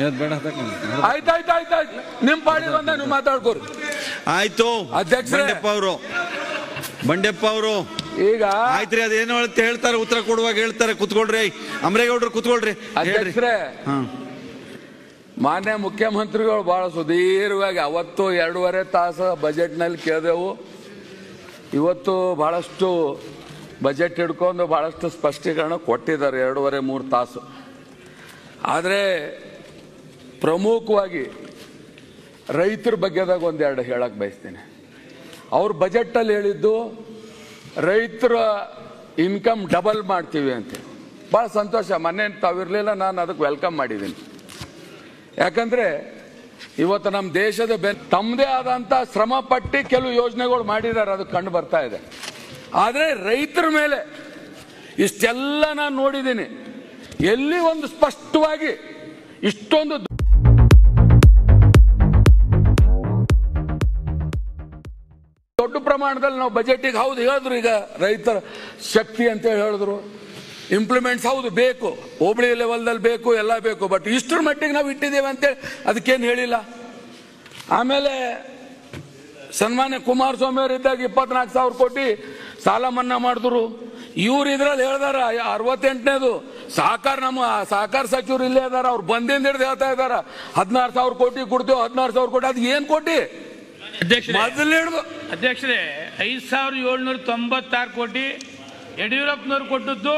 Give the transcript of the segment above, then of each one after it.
ಇವತ್ತು ಬೇಡ ತಗೊಂಡು. ಆಯ್ತಾಯ್ತು ಆಯ್ತಾಯ್ತು ನಿಮ್ ಪಾಡಿ ಬಂದ ನೀವು ಮಾತಾಡ್ಕೋರಿ ಆಯ್ತು ಅಧ್ಯಕ್ಷರೇ. ಬಂಡೆಪ್ಪ ಅವರು ಬಂಡೆಪ್ಪ ಅವರು ಈಗ ಆಯ್ತ್ರಿ ಅದೇನು ಅಂತ ಹೇಳ್ತಾರೆ ಉತ್ತರ ಕೊಡುವಾಗ ಹೇಳ್ತಾರೆ ಕುತ್ಕೊಳ್ರಿ ಅಮರೇಗೌಡ್ರು ಕುತ್ಕೊಳ್ರಿ ಹೇಳ್ರಿ ಅಧ್ಯಕ್ಷರೇ ಹಾ ಮಾನ್ಯ ಮುಖ್ಯಮಂತ್ರಿಗಳು ಬಹಳ ಸುದೀರ್ಘವಾಗಿ ಅವತ್ತು ಎರಡೂವರೆ ತಾಸು ಬಜೆಟ್ನಲ್ಲಿ ಕೇಳಿದೆವು ಇವತ್ತು ಬಹಳಷ್ಟು ಬಜೆಟ್ ಹಿಡ್ಕೊಂಡು ಬಹಳಷ್ಟು ಸ್ಪಷ್ಟೀಕರಣ ಕೊಟ್ಟಿದ್ದಾರೆ ಎರಡೂವರೆ ಮೂರು ತಾಸು ಆದರೆ ಪ್ರಮುಖವಾಗಿ ರೈತರ ಬಗ್ಗೆದಾಗ ಒಂದೆರಡು ಹೇಳಕ್ಕೆ ಬಯಸ್ತೀನಿ ಅವ್ರ ಬಜೆಟಲ್ಲಿ ಹೇಳಿದ್ದು ರೈತರ ಇನ್ಕಮ್ ಡಬಲ್ ಮಾಡ್ತೀವಿ ಅಂತ ಭಾಳ ಸಂತೋಷ ಮೊನ್ನೆ ತಾವಿರಲಿಲ್ಲ ನಾನು ಅದಕ್ಕೆ ವೆಲ್ಕಮ್ ಮಾಡಿದ್ದೀನಿ ಯಾಕಂದ್ರೆ ಇವತ್ತು ನಮ್ಮ ದೇಶದ ಬೆ ತಮ್ಮದೇ ಆದಂತ ಶ್ರಮ ಪಟ್ಟು ಕೆಲವು ಯೋಜನೆಗಳು ಮಾಡಿದ್ದಾರೆ ಅದು ಕಂಡು ಬರ್ತಾ ಇದೆ ಆದರೆ ರೈತರ ಮೇಲೆ ಇಷ್ಟೆಲ್ಲ ನಾನು ನೋಡಿದ್ದೀನಿ ಎಲ್ಲಿ ಒಂದು ಸ್ಪಷ್ಟವಾಗಿ ಇಷ್ಟೊಂದು ದೊಡ್ಡ ಪ್ರಮಾಣದಲ್ಲಿ ನಾವು ಬಜೆಟಿಗೆ ಹೌದು ಹೇಳಿದ್ರು ಈಗ ರೈತರ ಶಕ್ತಿ ಅಂತ ಹೇಳಿ ಹೇಳಿದ್ರು ಇಂಪ್ಲಿಮೆಂಟ್ಸ್ ಹೌದು ಬೇಕು ಹೋಬಳಿ ಲೆವೆಲ್ದಲ್ಲಿ ಬೇಕು ಎಲ್ಲ ಬೇಕು ಬಟ್ ಇಷ್ಟರ ಮಟ್ಟಿಗೆ ನಾವು ಇಟ್ಟಿದ್ದೇವೆ ಅಂತೇಳಿ ಅದಕ್ಕೇನು ಹೇಳಿಲ್ಲ ಆಮೇಲೆ ಸನ್ಮಾನ್ಯ ಕುಮಾರಸ್ವಾಮಿ ಅವರು ಇದ್ದಾಗ ಇಪ್ಪತ್ನಾಲ್ಕು ಸಾವಿರ ಕೋಟಿ ಸಾಲ ಮನ್ನಾ ಮಾಡಿದ್ರು ಇವ್ರು ಇದ್ರಲ್ಲಿ ಹೇಳ್ದಾರ ಅರವತ್ತೆಂಟನೇದು ಸಹಕಾರ ನಮ್ಮ ಸಹಕಾರ ಸಚಿವರು ಇಲ್ಲೇ ಇದಾರ ಅವ್ರು ಬಂದಿಂದ ಹಿಡಿದು ಹೇಳ್ತಾ ಇದಾರ ಹದಿನಾರು ಸಾವಿರ ಕೋಟಿ ಕೊಡ್ತೇವೆ ಹದಿನಾರು ಸಾವಿರ ಕೋಟಿ ಅದು ಏನ್ ಕೋಟಿ ಅಧ್ಯಕ್ಷರೇ ಮೊದಲು ಹಿಡಿದು ಅಧ್ಯಕ್ಷರೇ ಐದು ಸಾವಿರದ ಏಳ್ನೂರ ತೊಂಬತ್ತಾರು ಕೋಟಿ ಯಡಿಯೂರಪ್ಪನವ್ರು ಕೊಟ್ಟದ್ದು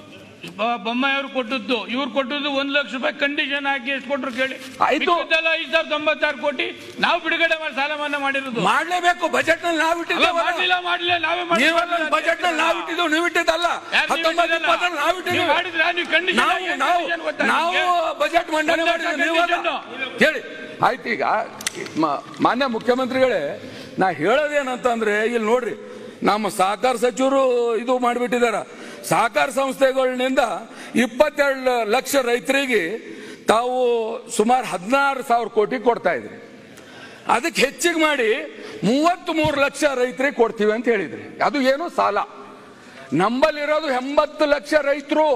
ಬ- ಬೊಮ್ಮಾಯಿಯವ್ರು ಕೊಟ್ಟದ್ದು ಇವ್ರು ಕೊಟ್ಟದ್ದು ಒಂದು ಲಕ್ಷ ರೂಪಾಯಿ ಕಂಡೀಷನ್ ಹಾಕಿ ಎಷ್ಟು ಕೊಟ್ರು ಕೇಳಿ ಆಯ್ತು. ಮಿಕ್ಕಿದ್ದೆಲ್ಲ ಐದು ಸಾವಿರದ ತೊಂಬತ್ತಾರು ಕೋಟಿ ನಾವು ಬಿಡುಗಡೆ ಮಾಡಿ ಸಾಲ ಮನ್ನಾ ಮಾಡಿರೋದು ಮಾಡ್ಲೇಬೇಕು ಬಜೆಟ್ ನಲ್ಲಿ ನಾವು ಅಲ್ಲ, ಇಟ್ಟಿದ್ದೇವೆ ಮಾಡ್ಲಿಲ್ಲ ಮಾಡ್ಲಿಲ್ಲ ನಾವೇ ನೀವು ಮಾಡಿದ್ದು. ಬಜೆಟ್ ನಲ್ಲಿ ನಾವು ಇಟ್ಟಿದ್ದೇವೆ ನೀವು ಇಟ್ಟಿದ್ದಲ್ಲ ಯಾರು ನೀವು ಹತ್ತೊಂಬತ್ತು ಇಟ್ಟಿದ್ದಲ್ಲ? ಇಪ್ಪತ್ತರಲ್ಲಿ ನಾವು ನೀವು ಇಟ್ಟಿದ್ದೇವೆ ಮಾಡಿದ್ರಾ? ನೀವು condition ನಾವು ಹಾಕಿ ನಾವು condition ಗೊತ್ತಾ ನಾವು ನಿಮ್ಗೆ? ಬಜೆಟ್ ಮಂಡನೆ ಒಂದು ಮಾಡಿದ್ವಿ ಲಕ್ಷ ನೀವು ಅಲ್ಲ. condition. ಹೇಳಿ ಆಯ್ತು ಈಗ ಮ- ಮಾನ್ಯ ಮುಖ್ಯಮಂತ್ರಿಗಳೇ ನಾ ಹೇಳೋದೇನಂತಂದ್ರೆ ಇಲ್ಲಿ ನೋಡ್ರಿ ನಮ್ಮ ಸಹಕಾರ ಸಚಿವರು ಇದು ಮಾಡಿಬಿಟ್ಟಿದಾರ ಸಹಕಾರ ಸಂಸ್ಥೆಗಳಿಂದ ಇಪ್ಪತ್ತೆರಡು ಲಕ್ಷ ರೈತರಿಗೆ ತಾವು ಸುಮಾರು ಹದಿನಾರು ಸಾವಿರ ಕೋಟಿ ಕೊಡ್ತಾ ಇದ್ರಿ ಅದಕ್ಕೆ ಹೆಚ್ಚಿಗೆ ಮಾಡಿ ಮೂವತ್ತ್ ಮೂರು ಲಕ್ಷ ರೈತರಿಗೆ ಕೊಡ್ತೀವಿ ಅಂತ ಹೇಳಿದ್ರಿ ಅದು ಏನು ಸಾಲ ನಂಬಲ್ಲಿರೋದು ಎಂಬತ್ತು ಲಕ್ಷ ರೈತರು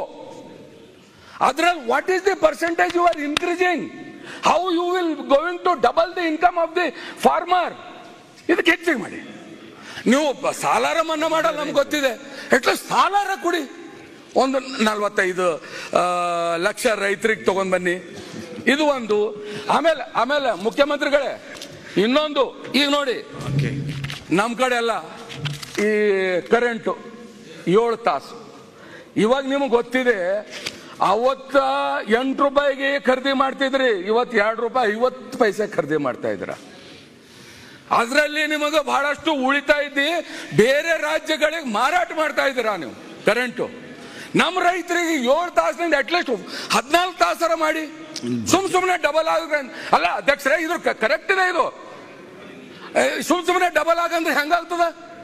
ಅದ್ರಲ್ಲಿ what is the percentage you are increasing how you will going to double the income of the farmer ಇದಕ್ಕೆ ಹೆಚ್ಚಿಗೆ ಮಾಡಿ ನೀವು ಬ- ಸಾಲಾರ ಮನ್ನಾ ಮಾಡಲ್ಲ ನಮ್ಗೆ ಗೊತ್ತಿದೆ ಅಟ್ಲೀಸ್ಟ್ ಸಾಲಾರ ಕೊಡಿ ಒಂದು ನಲ್ವತ್ತೈದು ಆ, ಲಕ್ಷ ರೈತರಿಗೆ ತಗೊಂಡ್ ಬನ್ನಿ ಇದು ಒಂದು ಆಮೇಲೆ ಆಮೇಲೆ ಮುಖ್ಯಮಂತ್ರಿಗಳೇ ಇನ್ನೊಂದು ಈಗ ನೋಡಿ ನಮ್ಮ ಕಡೆ ಎಲ್ಲ ಈ ಕರೆಂಟು ಏಳು ತಾಸು ಇವಾಗ ನಿಮಗೆ ಗೊತ್ತಿದೆ ಅವತ್ತ ಎಂಟು ರೂಪಾಯಿಗೆ ಖರೀದಿ ಮಾಡ್ತಿದ್ರಿ ಇವತ್ತು ಎರಡು ರೂಪಾಯಿ ಐವತ್ತು ಪೈಸೆ ಖರೀದಿ ಮಾಡ್ತಾ ಇದ್ರ ಅದರಲ್ಲಿ ನಿಮಗೆ ಬಹಳಷ್ಟು ಉಳಿತಾ ಇದ್ದಿ ಬೇರೆ ರಾಜ್ಯಗಳಿಗೆ ಮಾರಾಟ ಮಾಡ್ತಾ ಇದ್ದೀರಾ ನೀವು ಕರೆಂಟು ನಮ್ಮ ರೈತರಿಗೆ ಏಳು ತಾಸಿನಿಂದ ಅಟ್ಲೀಸ್ಟ್ ಹದಿನಾಲ್ಕು ತಾಸರ ಮಾಡಿ ಸುಮ್ ಸುಮ್ಮನೆ ಡಬಲ್ ಆಗ ಅಲ್ಲ ಅಧ್ಯಕ್ಷರೇ ಇದು ಕರೆಕ್ಟ್ ಇದೆ ಇದು ಏ, ಸುಮ್ ಸುಮ್ಮನೆ ಡಬಲ್ ಆಗಂದ್ರೆ ಹೆಂಗಾಗ್ತದ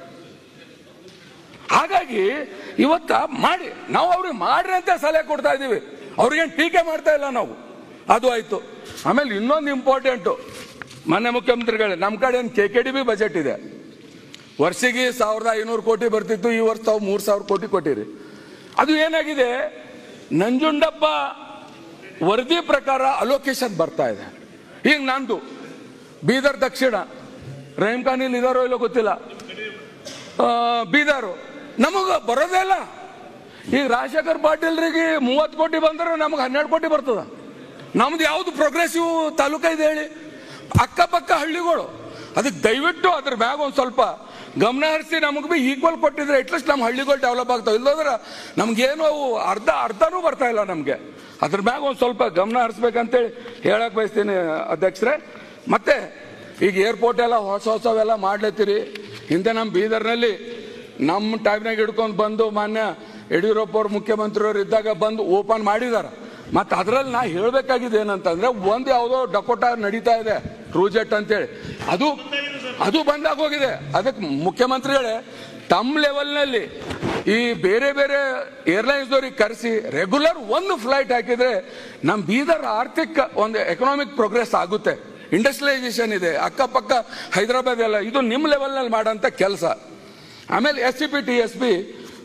ಹಾಗಾಗಿ ಇವತ್ತ ಮಾಡಿ ನಾವು ಅವ್ರಿಗೆ ಮಾಡ್ರಿ ಅಂತ ಸಲಹೆ ಕೊಡ್ತಾ ಇದ್ದೀವಿ ಅವ್ರಿಗೇನು ಟೀಕೆ ಮಾಡ್ತಾ ಇಲ್ಲ ನಾವು ಅದು ಆಯ್ತು ಆಮೇಲೆ ಇನ್ನೊಂದು ಇಂಪಾರ್ಟೆಂಟು ಮಾನ್ಯ ಮುಖ್ಯಮಂತ್ರಿಗಳೇ ನಮ್ಮ ಕಡೆ ಏನು K K D B budget ಇದೆ ವರ್ಷಿಗೆ ಸಾವಿರದ ಐನೂರು ಕೋಟಿ ಬರ್ತಿತ್ತು ಈ ವರ್ಷ ತಾವು ಮೂರು ಸಾವಿರ ಕೋಟಿ ಕೊಟ್ಟಿರಿ ಅದು ಏನಾಗಿದೆ ನಂಜುಂಡಪ್ಪ ವರದಿ ಪ್ರಕಾರ ಅಲೋಕೇಶನ್ ಬರ್ತಾ ಇದೆ ಈಗ ನಂದು ಬೀದರ್ ದಕ್ಷಿಣ ರಹೀಮ್ ಖಾನ್ ಇಲ್ಲಿ ಇದಾರೋ ಇಲ್ಲೋ ಗೊತ್ತಿಲ್ಲ ಆ, ಬೀದರು ನಮಗ ಬರೋದೇ ಇಲ್ಲ ಈಗ ರಾಜಶೇಖರ್ ಪಾಟೀಲ್ರಿಗೆ ಮೂವತ್ತು ಕೋಟಿ ಬಂದ್ರೆ ನಮಗೆ ಹನ್ನೆರಡು ಕೋಟಿ ಬರ್ತದ ನಮ್ದು ಯಾವ್ದು ಪ್ರೋಗ್ರೆಸಿವ್ ತಾಲೂಕ ಇದೆ ಹೇಳಿ ಅಕ್ಕಪಕ್ಕ ಹಳ್ಳಿಗಳು ಅದಕ್ಕೆ ದಯವಿಟ್ಟು ಅದ್ರ ಮ್ಯಾಗ ಒಂದು ಸ್ವಲ್ಪ ಗಮನ ಹರಿಸಿ ನಮಗೆ ಬಿ ಈಕ್ವಲ್ ಕೊಟ್ಟಿದ್ರೆ ಅಟ್ಲೀಸ್ಟ್ ನಮ್ಮ ಹಳ್ಳಿಗಳು ಡೆವಲಪ್ ಆಗ್ತಾವೆ ಇಲ್ಲದ್ರೆ ನಮ್ಗೇನು ಅವು ಅರ್ಧ ಅರ್ಧನೂ ಬರ್ತಾ ಇಲ್ಲ ನಮಗೆ ಅದ್ರ ಮ್ಯಾಗ ಒಂದು ಸ್ವಲ್ಪ ಗಮನ ಹರಿಸ್ಬೇಕಂತೇಳಿ ಹೇಳಕ್ ಬಯಸ್ತೀನಿ ಅಧ್ಯಕ್ಷರೇ ಮತ್ತೆ ಈಗ ಏರ್ಪೋರ್ಟ್ ಎಲ್ಲ ಹೊಸ ಹೊಸವೆಲ್ಲ ಮಾಡ್ಲತ್ತೀರಿ ಹಿಂದೆ ನಮ್ಮ ಬೀದರ್ನಲ್ಲಿ ನಮ್ಮ ಟೈಮ್ನಾಗ ಹಿಡ್ಕೊಂಡು ಬಂದು ಮಾನ್ಯ ಯಡಿಯೂರಪ್ಪ ಅವ್ರು ಮುಖ್ಯಮಂತ್ರಿಯವರು ಇದ್ದಾಗ ಬಂದು ಓಪನ್ ಮಾಡಿದಾರ ಮತ್ತೆ ಅದರಲ್ಲಿ ನಾ ಹೇಳಬೇಕಾಗಿದೆ ಏನಂತಂದ್ರೆ ಒಂದು ಯಾವುದೋ ಡಕೋಟಾ ನಡೀತಾ ಇದೆ ಕ್ರೂಜೆಟ್ ಅಂತೇಳಿ ಅದು ಅದು ಬಂದಾಗ ಹೋಗಿದೆ ಅದಕ್ಕೆ ಮುಖ್ಯಮಂತ್ರಿಗಳೇ ತಮ್ಮ ಲೆವೆಲ್ನಲ್ಲಿ ಈ ಬೇರೆ ಬೇರೆ ಏರ್ಲೈನ್ಸ್ದವ್ರಿಗೆ ಕರೆಸಿ ರೆಗ್ಯುಲರ್ ಒಂದು ಫ್ಲೈಟ್ ಹಾಕಿದ್ರೆ ನಮ್ಮ ಬೀದರ್ ಆರ್ಥಿಕ ಒಂದು ಎಕನಾಮಿಕ್ ಪ್ರೋಗ್ರೆಸ್ ಆಗುತ್ತೆ ಇಂಡಸ್ಟ್ರಿಯಲೈಸೇಷನ್ ಇದೆ ಅಕ್ಕಪಕ್ಕ ಹೈದರಾಬಾದ್ ಎಲ್ಲ ಇದು ನಿಮ್ಮ ಲೆವೆಲ್ನಲ್ಲಿ ಮಾಡೋಂಥ ಕೆಲಸ ಆಮೇಲೆ S C P T S P